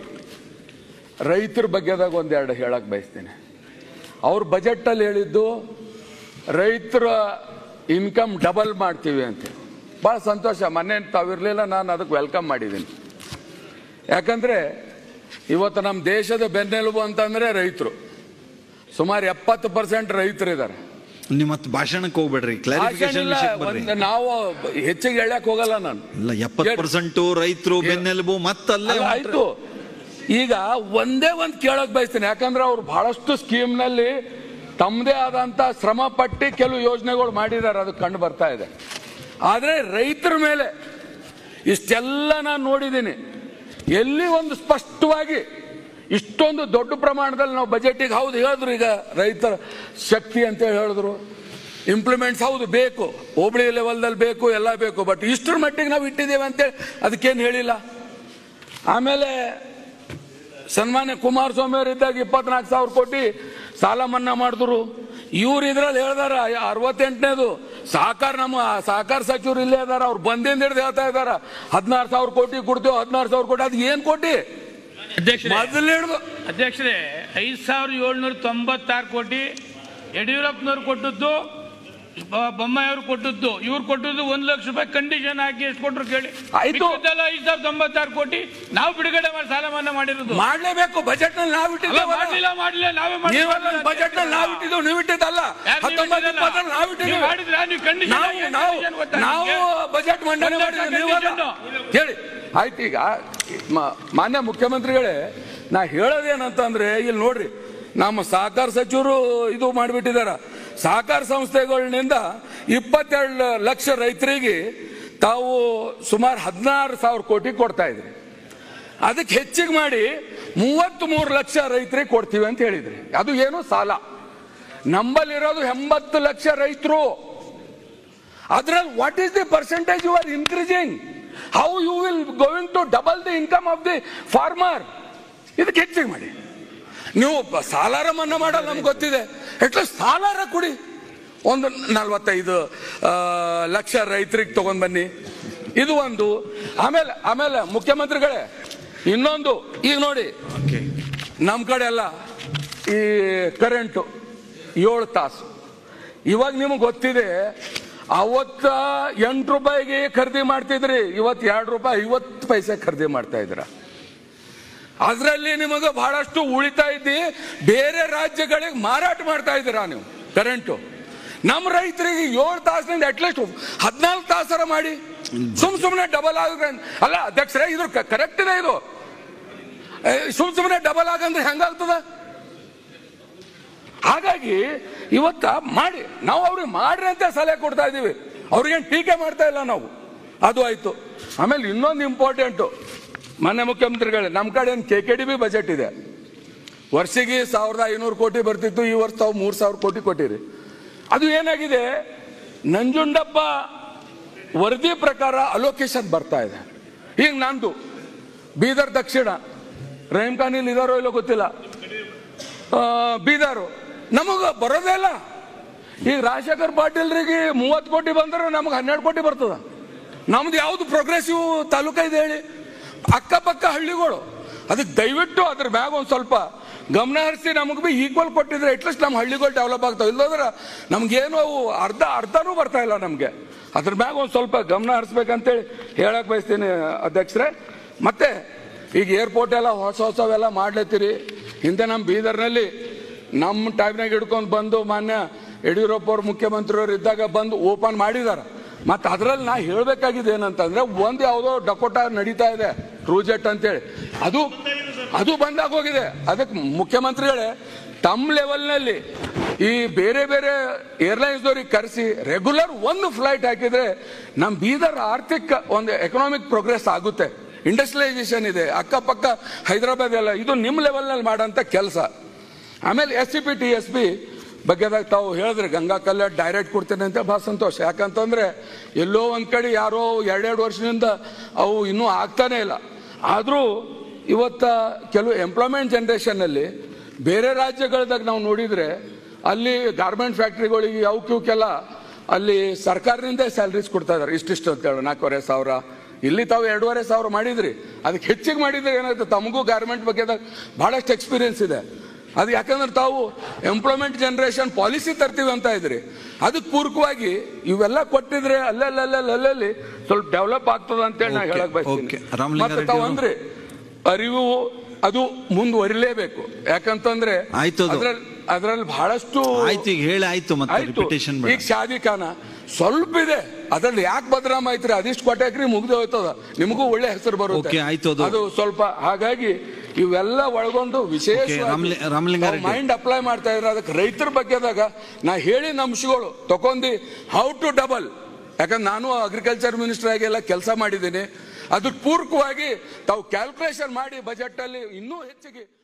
ರೈತರ ಬಗ್ಗೆದಾಗ ಒಂದೆರಡು ಹೇಳಕ್ ಬಯಸ್ತೀನಿ ಅವ್ರ ಬಜೆಟಲ್ಲಿ ಹೇಳಿದ್ದು ರೈತರ ಇನ್ಕಮ್ ಡಬಲ್ ಮಾಡ್ತೀವಿ ಅಂತ ಭಾಳ ಸಂತೋಷ ಮೊನ್ನೆ ತಾವಿರಲಿಲ್ಲ ನಾನು ಅದಕ್ಕೆ ವೆಲ್ಕಮ್ ಮಾಡಿದ್ದೀನಿ ಯಾಕಂದ್ರೆ ಇವತ್ತು ನಮ್ಮ ದೇಶದ ಬೆನ್ನೆಲುಬು ಅಂತಂದ್ರೆ ರೈತರು ಸುಮಾರು ಎಪ್ಪತ್ತು ಪರ್ಸೆಂಟ್ ರೈತರಿದ್ದಾರೆ ನೀವು ಮತ್ತೆ ಭಾಷಣಕ್ಕೆ ಹೋಗ್ಬೇಡ್ರಿ ಕ್ಲಾರಿಫಿಕೇಶನ್ ವಿಷಯಕ್ಕೆ ಬರ್ರಿ ನಾವು ಹೆಚ್ಚಿಗೆ ಎಳ್ಯಕ್ ಹೋಗಲ್ಲ ನಾನು ಇಲ್ಲ ಎಪ್ಪತ್ತು ಪರ್ಸೆಂಟ್ ರೈತರು ಬೆನ್ನೆಲುಬು ಮತ್ತಲ್ಲೇ ಅಲ್ಲ, ಆಯ್ತು ಈಗ ಒಂದೇ ಒಂದು ಕೇಳಕ್ ಬಯಸ್ತೀನಿ ಯಾಕಂದ್ರೆ ಅವ್ರು ಬಹಳಷ್ಟು ಸ್ಕೀಮ್ ನಲ್ಲಿ ತಮ್ಮದೇ ಆದಂತ ಶ್ರಮ ಪಟ್ಟಿ ಕೆಲವು ಯೋಜನೆಗಳು ಮಾಡಿದ್ದಾರೆ ಅದು ಕಂಡು ಬರ್ತಾ ಇದೆ ಆದ್ರೆ ರೈತರ ಮೇಲೆ ಇಷ್ಟೆಲ್ಲ ನಾನು ನೋಡಿದ್ದೀನಿ ಎಲ್ಲಿ ಒಂದು ಸ್ಪಷ್ಟವಾಗಿ ಇಷ್ಟೊಂದು ದೊಡ್ಡ ಪ್ರಮಾಣದಲ್ಲಿ ನಾವು ಬಜೆಟಿಗೆ ಹೌದು ಹೇಳಿದ್ರು ಈಗ ರೈತರ ಶಕ್ತಿ ಅಂತ ಹೇಳಿದ್ರು ಇಂಪ್ಲಿಮೆಂಟ್ಸ್ ಹೌದು ಬೇಕು ಹೋಬಳಿ ಲೆವೆಲ್ದಲ್ಲಿ ಬೇಕು ಎಲ್ಲ ಬೇಕು ಬಟ್ ಇಷ್ಟರ ಮಟ್ಟಿಗೆ ನಾವು ಇಟ್ಟಿದ್ದೇವೆ ಅಂತೇಳಿ ಅದಕ್ಕೇನು ಹೇಳಿಲ್ಲ ಆಮೇಲೆ ಸನ್ಮಾನ್ಯ ಕುಮಾರಸ್ವಾಮಿ ಅವರು ಇದ್ದಾಗ ಇಪ್ಪತ್ನಾಲ್ಕು ಸಾವಿರ ಕೋಟಿ ಸಾಲ ಮನ್ನಾ ಮಾಡಿದ್ರು ಇವ್ರು ಇದ್ರಲ್ಲಿ ಹೇಳ್ದಾರ ಅರವತ್ತೆಂಟನೇದು ಸಹಕಾರ ನಮ್ಮ ಸಹಕಾರ ಸಚಿವರು ಇಲ್ಲೇ ಇದಾರ ಅವ್ರು ಬಂದಿಂದ ಹಿಡಿದು ಹೇಳ್ತಾ ಇದಾರ ಹದಿನಾರು ಸಾವಿರ ಕೋಟಿ ಕೊಡ್ತೇವೆ ಹದಿನಾರು ಸಾವಿರ ಕೋಟಿ ಅದು ಏನ್ ಕೋಟಿ ಅಧ್ಯಕ್ಷರೇ ಮೊದಲು ಹಿಡಿದು ಅಧ್ಯಕ್ಷರೇ ಐದು ಸಾವಿರದ ಏಳ್ನೂರ ತೊಂಬತ್ತಾರು ಕೋಟಿ ಯಡಿಯೂರಪ್ಪನವ್ರು ಕೊಟ್ಟದ್ದು ಬ- ಬೊಮ್ಮಾಯಿ ಅವರು ಕೊಟ್ಟದ್ದು ಇವ್ರು ಕೊಟ್ಟದ್ದು ಒಂದ್ ಲಕ್ಷ ರೂಪಾಯಿ ಕಂಡೀಷನ್ ಹಾಕಿ ಎಷ್ಟು ಕೊಟ್ರು ಕೇಳಿ ಆಯ್ತು. ಮಿಕ್ಕಿದ್ದೆಲ್ಲ ಐದ್ ಸಾವಿರದ ತೊಂಬತ್ತಾರು ಕೋಟಿ ನಾವು ಬಿಡುಗಡೆ ಮಾಡಿ ಸಾಲ ಮನ್ನಾ ಮಾಡಿರೋದು ಮಾಡ್ಲೇಬೇಕು ಬಜೆಟ್ ನಲ್ಲಿ ನಾವು ಅಲ್ಲ, ಇಟ್ಟಿದ್ದೇವೆ ಮಾಡ್ಲಿಲ್ಲ ಮಾಡ್ಲಿಲ್ಲ ನಾವೇ ನೀವೆಲ್ಲ ಬಜೆಟ್ ನಲ್ಲಿ ನಾವು ಇಟ್ಟಿದ್ದು ನೀವು ಇಟ್ಟಿದ್ದಲ್ಲ ಯಾರು ನೀವು ಹತ್ತೊಂಬತ್ತು ಇಟ್ಟಿದ್ದಲ್ಲ? ಇಪ್ಪತ್ತರಲ್ಲಿ ನಾವು ನೀವು ಇಟ್ಟಿದ್ದೀವಿ ಮಾಡಿದ್ರಾ? ನೀವು condition ನಾವು ಹಾಕಿ ನಾವು condition ಗೊತ್ತಾ ನಾವು ನಿಮ್ಗೆ? ಬಜೆಟ್ ಮಂಡನೆ ಒಂದು ಮಾಡಿದ್ವಿ ಲಕ್ಷ ನೀವಲ್ಲ condition. ಹೇಳಿ ಆಯ್ತು ಈಗ ಮ- ಮಾನ್ಯ ಮುಖ್ಯಮಂತ್ರಿಗಳೇ ನಾ ಹೇಳೋದೇನಂತಂದ್ರೆ ಇಲ್ಲಿ ನೋಡ್ರಿ ನಮ್ಮ ಸಹಕಾರ ಸಚಿವರು ಇದು ಮಾಡಿಬಿಟ್ಟಿದಾರ ಸಹಕಾರ ಸಂಸ್ಥೆಗಳಿಂದ ಇಪ್ಪತ್ತೆರಡು ಲಕ್ಷ ರೈತರಿಗೆ ತಾವು ಸುಮಾರು ಹದಿನಾರು ಸಾವಿರ ಕೋಟಿ ಕೊಡ್ತಾ ಇದ್ರಿ ಅದಕ್ಕೆ ಹೆಚ್ಚಿಗೆ ಮಾಡಿ ಮೂವತ್ತ್ ಮೂರು ಲಕ್ಷ ರೈತರಿಗೆ ಕೊಡ್ತೀವಿ ಅಂತ ಹೇಳಿದ್ರಿ ಅದು ಏನು ಸಾಲ ನಂಬಲ್ಲಿರೋದು ಎಂಬತ್ತು ಲಕ್ಷ ರೈತರು ಅದ್ರಲ್ಲಿ what is the percentage you are increasing how you will going to double the income of the farmer ಇದಕ್ಕೆ ಹೆಚ್ಚಿಗೆ ಮಾಡಿ ನೀವು ಬ- ಸಾಲಾರ ಮನ್ನಾ ಮಾಡಲ್ಲ ನಮ್ಗೆ ಗೊತ್ತಿದೆ ಅಟ್ಲೀಸ್ಟ್ ಸಾಲಾರ ಕೊಡಿ ಒಂದು ನಲ್ವತ್ತೈದು ಆ, ಲಕ್ಷ ರೈತರಿಗೆ ತಗೊಂಡ್ ಬನ್ನಿ ಇದು ಒಂದು ಆಮೇಲೆ ಆಮೇಲೆ ಮುಖ್ಯಮಂತ್ರಿಗಳೇ ಇನ್ನೊಂದು ಈಗ ನೋಡಿ ಓಕೆ ನಮ್ಮ ಕಡೆ ಎಲ್ಲ ಈ ಕರೆಂಟು ಏಳು ತಾಸು ಇವಾಗ ನಿಮಗೆ ಗೊತ್ತಿದೆ ಅವತ್ತ ಎಂಟು ರೂಪಾಯಿಗೆ ಖರೀದಿ ಮಾಡ್ತಿದ್ರಿ ಇವತ್ತು ಎರಡು ರೂಪಾಯಿ ಐವತ್ತು ಪೈಸೆ ಖರೀದಿ ಮಾಡ್ತಾ ಇದ್ರ ಅದರಲ್ಲಿ ನಿಮಗೆ ಬಹಳಷ್ಟು ಉಳಿತಾ ಇದ್ದಿ ಬೇರೆ ರಾಜ್ಯಗಳಿಗೆ ಮಾರಾಟ ಮಾಡ್ತಾ ಇದ್ದೀರಾ ನೀವು ಕರೆಂಟು ನಮ್ಮ ರೈತರಿಗೆ ಏಳು ತಾಸಿನಿಂದ ಅಟ್ಲೀಸ್ಟ್ ಹದಿನಾಲ್ಕು ತಾಸರ ಮಾಡಿ ಸುಮ್ ಸುಮ್ಮನೆ ಡಬಲ್ ಆಗ ಅಲ್ಲ ಅಧ್ಯಕ್ಷರೇ ಇದು ಕರೆಕ್ಟ್ ಇದೆ ಇದು ಏ, ಸುಮ್ ಸುಮ್ಮನೆ ಡಬಲ್ ಆಗಂದ್ರೆ ಹೆಂಗಾಗ್ತದ ಹಾಗಾಗಿ ಇವತ್ತ ಮಾಡಿ ನಾವು ಅವ್ರಿಗೆ ಮಾಡ್ರಿ ಅಂತ ಸಲಹೆ ಕೊಡ್ತಾ ಇದೀವಿ ಅವ್ರಿಗೇನು ಟೀಕೆ ಮಾಡ್ತಾ ಇಲ್ಲ ನಾವು ಅದು ಆಯ್ತು ಆಮೇಲೆ ಇನ್ನೊಂದು ಇಂಪಾರ್ಟೆಂಟು ಮಾನ್ಯ ಮುಖ್ಯಮಂತ್ರಿಗಳೇ ನಮ್ಮ ಕಡೆ ಏನು K K D B budget ಇದೆ ವರ್ಷಿಗೆ ಸಾವಿರದ ಐನೂರು ಕೋಟಿ ಬರ್ತಿತ್ತು ಈ ವರ್ಷ ತಾವು ಮೂರು ಸಾವಿರ ಕೋಟಿ ಕೊಟ್ಟಿರಿ ಅದು ಏನಾಗಿದೆ ನಂಜುಂಡಪ್ಪ ವರದಿ ಪ್ರಕಾರ ಅಲೋಕೇಶನ್ ಬರ್ತಾ ಇದೆ ಈಗ ನಂದು ಬೀದರ್ ದಕ್ಷಿಣ ರಹೀಮ್ ಖಾನ್ ಇಲ್ಲಿ ಇದಾರೋ ಇಲ್ಲೋ ಗೊತ್ತಿಲ್ಲ ಆ, ಬೀದರು ನಮಗ ಬರೋದೇ ಇಲ್ಲ ಈಗ ರಾಜಶೇಖರ್ ಪಾಟೀಲ್ರಿಗೆ ಮೂವತ್ತು ಕೋಟಿ ಬಂದ್ರೆ ನಮಗೆ ಹನ್ನೆರಡು ಕೋಟಿ ಬರ್ತದ ನಮ್ದು ಯಾವ್ದು ಪ್ರೋಗ್ರೆಸಿವ್ ತಾಲೂಕ ಇದೆ ಹೇಳಿ ಅಕ್ಕಪಕ್ಕ ಹಳ್ಳಿಗಳು ಅದಕ್ಕೆ ದಯವಿಟ್ಟು ಅದ್ರ ಮ್ಯಾಗ ಒಂದು ಸ್ವಲ್ಪ ಗಮನ ಹರಿಸಿ ನಮಗೆ ಬಿ ಈಕ್ವಲ್ ಕೊಟ್ಟಿದ್ರೆ ಅಟ್ಲೀಸ್ಟ್ ನಮ್ಮ ಹಳ್ಳಿಗಳು ಡೆವಲಪ್ ಆಗ್ತಾವೆ ಇಲ್ಲದ್ರೆ ನಮ್ಗೇನು ಅವು ಅರ್ಧ ಅರ್ಧನೂ ಬರ್ತಾ ಇಲ್ಲ ನಮಗೆ ಅದ್ರ ಮ್ಯಾಗ ಒಂದು ಸ್ವಲ್ಪ ಗಮನ ಹರಿಸ್ಬೇಕಂತೇಳಿ ಹೇಳಕ್ ಬಯಸ್ತೀನಿ ಅಧ್ಯಕ್ಷರೇ ಮತ್ತೆ ಈಗ ಏರ್ಪೋರ್ಟ್ ಎಲ್ಲ ಹೊಸ ಹೊಸವೆಲ್ಲ ಮಾಡ್ಲತ್ತೀರಿ ಹಿಂದೆ ನಮ್ಮ ಬೀದರ್ನಲ್ಲಿ ನಮ್ಮ ಟೈಮ್ನಾಗ ಹಿಡ್ಕೊಂಡು ಬಂದು ಮಾನ್ಯ ಯಡಿಯೂರಪ್ಪ ಅವ್ರು ಮುಖ್ಯಮಂತ್ರಿಯವರು ಇದ್ದಾಗ ಬಂದು ಓಪನ್ ಮಾಡಿದಾರ ಮತ್ತೆ ಅದರಲ್ಲಿ ನಾ ಹೇಳಬೇಕಾಗಿದೆ ಏನಂತಂದ್ರೆ ಒಂದು ಯಾವುದೋ ಡಕೋಟಾ ನಡೀತಾ ಇದೆ ಕ್ರೂಜೆಟ್ ಅಂತೇಳಿ ಅದು ಅದು ಬಂದಾಗ ಹೋಗಿದೆ ಅದಕ್ಕೆ ಮುಖ್ಯಮಂತ್ರಿಗಳೇ ತಮ್ಮ ಲೆವೆಲ್ನಲ್ಲಿ ಈ ಬೇರೆ ಬೇರೆ ಏರ್ಲೈನ್ಸ್ದವ್ರಿಗೆ ಕರೆಸಿ ರೆಗ್ಯುಲರ್ ಒಂದು ಫ್ಲೈಟ್ ಹಾಕಿದ್ರೆ ನಮ್ಮ ಬೀದರ್ ಆರ್ಥಿಕ ಒಂದು ಎಕನಾಮಿಕ್ ಪ್ರೋಗ್ರೆಸ್ ಆಗುತ್ತೆ ಇಂಡಸ್ಟ್ರಿಯಲೈಸೇಷನ್ ಇದೆ ಅಕ್ಕಪಕ್ಕ ಹೈದರಾಬಾದ್ ಎಲ್ಲ ಇದು ನಿಮ್ಮ ಲೆವೆಲ್ನಲ್ಲಿ ಮಾಡೋಂಥ ಕೆಲಸ ಆಮೇಲೆ S C P T S P ಬಗ್ಗೆದಾಗ ತಾವು ಹೇಳಿದ್ರೆ ಗಂಗಾ ಕಲ್ಯಾಣ್ ಡೈರೆಕ್ಟ್ ಕೊಡ್ತೇನೆ ಅಂತ ಬಹಳ ಸಂತೋಷ ಯಾಕಂತಂದ್ರೆ ಎಲ್ಲೋ ಒಂದ್ ಕಡೆ ಯಾರೋ ಎರಡೆರಡು ವರ್ಷದಿಂದ ಅವು ಇನ್ನೂ ಆಗ್ತಾನೆ ಇಲ್ಲ ಆದರೂ ಇವತ್ತ ಕೆಲವು ಎಂಪ್ಲಾಯ್ಮೆಂಟ್ ಜನ್ರೇಷನ್ನಲ್ಲಿ ಬೇರೆ ರಾಜ್ಯಗಳದಾಗ ನಾವು ನೋಡಿದ್ರೆ ಅಲ್ಲಿ ಗಾರ್ಮೆಂಟ್ ಫ್ಯಾಕ್ಟ್ರಿಗಳಿಗೆ ಅವಕ್ಕೆ ಇವಕ್ಕೆಲ್ಲ ಅಲ್ಲಿ ಸರ್ಕಾರದಿಂದ ಸ್ಯಾಲ್ರೀಸ್ ಕೊಡ್ತಾ ಇದಾರೆ ಇಷ್ಟಿಷ್ಟು ಅಂತ ಹೇಳಿ ನಾಲ್ಕೂವರೆ ಸಾವಿರ ಇಲ್ಲಿ ತಾವು ಎರಡೂವರೆ ಸಾವಿರ ಮಾಡಿದ್ರಿ ಅದಕ್ಕೆ ಹೆಚ್ಚಿಗೆ ಮಾಡಿದ್ರೆ ಏನಾಗುತ್ತೆ ತಮಗೂ ಗಾರ್ಮೆಂಟ್ ಬಗ್ಗೆದಾಗ ಬಹಳಷ್ಟು ಎಕ್ಸ್ಪೀರಿಯನ್ಸ್ ಇದೆ ಅದು ಯಾಕಂದ್ರೆ ತಾವು ಎಂಪ್ಲಾಯ್ಮೆಂಟ್ ಜನರೇಷನ್ ಪಾಲಿಸಿ ತರ್ತೀವಿ ಅಂತ ಇದ್ರಿ ಅದಕ್ಕೆ ಪೂರಕವಾಗಿ ಇವೆಲ್ಲ ಕೊಟ್ಟಿದ್ರೆ ಅಲ್ಲಲ್ಲಿ ಸ್ವಲ್ಪ ಡೆವಲಪ್ ಆಗ್ತದ ಅಂತೇಳಿ ನಾ Okay, ಹೇಳಕ್ ಬಯಸ್ತೀನಿ okay. ರಾಮಲಿಂಗಾರೆಡ್ಡಿ ಮತ್ತೆ ತಾವು ಅವರು- ಅಂದ್ರೆ ಅರಿವು ಅದು ಮುಂದುವರಿಲೇಬೇಕು ಯಾಕಂತಂದ್ರೆ ಆಯ್ತು ಅದು. ಅದ್ರಲ್ಲಿ ಅದ್ರಲ್ಲಿ ಬಹಳಷ್ಟು ಆಯ್ತು ಈಗ ಹೇಳಿ ಆಯ್ತು ಮತ್ತೆ ಆಯ್ತು ರಿಪಿಟೇಷನ್ ಈಗ ಶಾದಿ ಖಾನ ಸ್ವಲ್ಪ ಇದೆ ಅದ್ರಲ್ಲಿ ಯಾಕೆ ಬದನಾಮ ಐತ್ರಿ ಅದಿಷ್ಟು ಕೊಟ್ಟಾಕ್ರಿ ಮುಗ್ದೆ ಹೋಯ್ತದ ನಿಮಗೂ ಒಳ್ಳೆ ಹೆಸರು ಬರುತ್ತೆ Okay, ಆಯ್ತು ಅದು. ಅದು ಸ್ವಲ್ಪ ಹಾಗಾಗಿ ಇವೆಲ್ಲ ಒಳಗೊಂಡು ವಿಶೇಷ ರಾಮಲಿ- ರಾಮಲಿಂಗಾರೆಡ್ಡಿ. ಮೈಂಡ್ ಅಪ್ಲೈ ಮಾಡ್ತಾ ಇದ್ರೆ ಅದಕ್ಕೆ ರೈತರ ಬಗ್ಗೆದಾಗ ನಾ ಹೇಳಿದ ಅಂಶಗಳು ತಕೊಂಡಿ ಹೌ ಟು ಡಬಲ್ ಯಾಕಂದ್ರೆ ನಾನು ಅಗ್ರಿಕಲ್ಚರ್ ಮಿನಿಸ್ಟರ್ ಆಗಿ ಎಲ್ಲ ಕೆಲಸ ಮಾಡಿದ್ದೀನಿ ಅದಕ್ಕೆ ಪೂರಕವಾಗಿ ತಾವು ಕ್ಯಾಲ್ಕುಲೇಷನ್ ಮಾಡಿ ಬಜೆಟ್ ಅಲ್ಲಿ ಇನ್ನೂ ಹೆಚ್ಚಿಗೆ